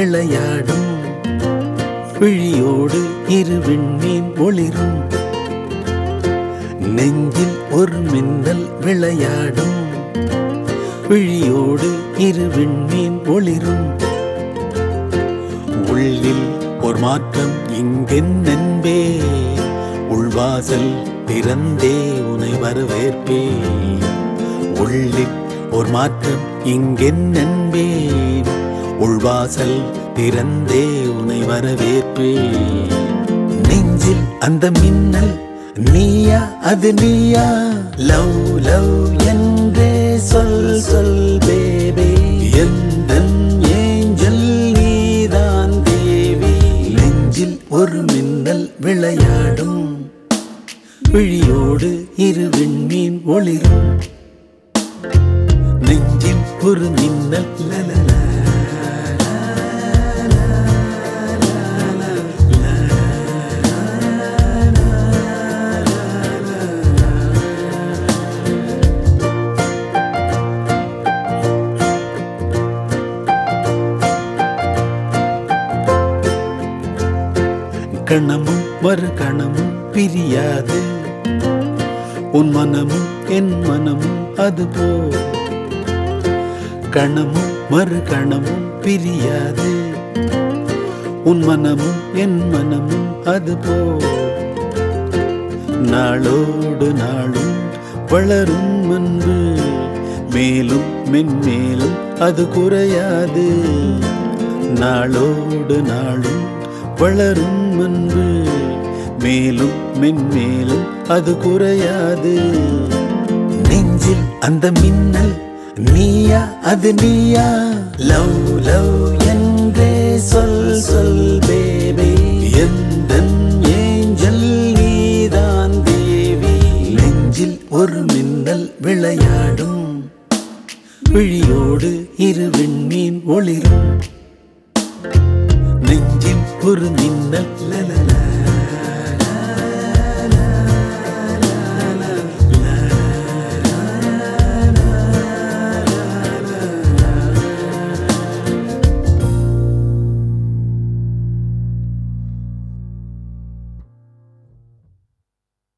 விளையாடும் விழியோடு இரு விண்மீன் ஒளிரும் நெஞ்சில் ஒரு மின்னல் விளையாடும் விழியோடு இரு விண்மீன் ஒளிரும் உள்ளில் ஒரு மாற்றம் இங்கென்னன்பே உள்வாசல் திறந்தே உனை வரவேற்பே உள்ளில் ஒரு மாற்றம் இங்கென்னன்பே உள்வாசல் திறந்தே உனை வரவேற்பே நெஞ்சில் அந்த மின்னல் நீயா அது நீயா லவ் லவ் என்றே சொல் சொல் பேபே எந்த ஏஞ்சல் நீதான் தேவி நெஞ்சில் ஒரு மின்னல் விளையாடும் விழியோடு இரு விண்மீன் ஒளிரும் நெஞ்சில் ஒரு மின்னல் லலலா கணமும் மறு கணமும் பிரியாது உன் மனமும் என் மனமும் அதுபோ கணமும் மறு கணமும் பிரியாது உன் மனமும் என் மனமும் அதுபோ நாளோடு நாளும் வளரும் அன்பு மேலும் மென்மேலும் அது குறையாது நாளோடு நாளும் வளரும் அன்பு மேலும் மென்மேலும் அது குறையாது நெஞ்சில் அந்த மின்னல் நீயா அது நீயா லவ் லவ் என்றே சொல் சொல் பேபே எந்த ஏஞ்சல் நீதான் தேவி நெஞ்சில் ஒரு மின்னல் விளையாடும் விழியோடு இரு விண்மீன் ஒளிரும் நெஞ்சில் ஒரு மின்னல் லலலா